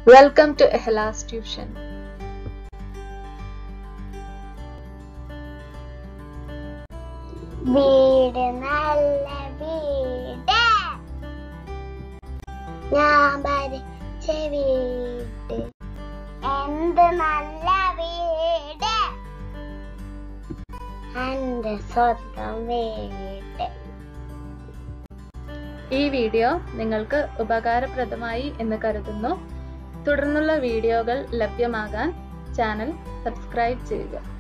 welcome to എഹ്ലാസ് tuition വീട് നല്ല വീട് ഞാൻ ഭരിച്ച വീട് എന്ത് നല്ല വീട് എന്റെ സ്വന്തം വീട് ഈ വീഡിയോ നിങ്ങൾക്ക് ഉപകാരപ്രദമായി എന്ന് കരുതുന്നു തുടർന്നുള്ള വീഡിയോകൾ ലഭ്യമാകാൻ ചാനൽ സബ്സ്ക്രൈബ് ചെയ്യുക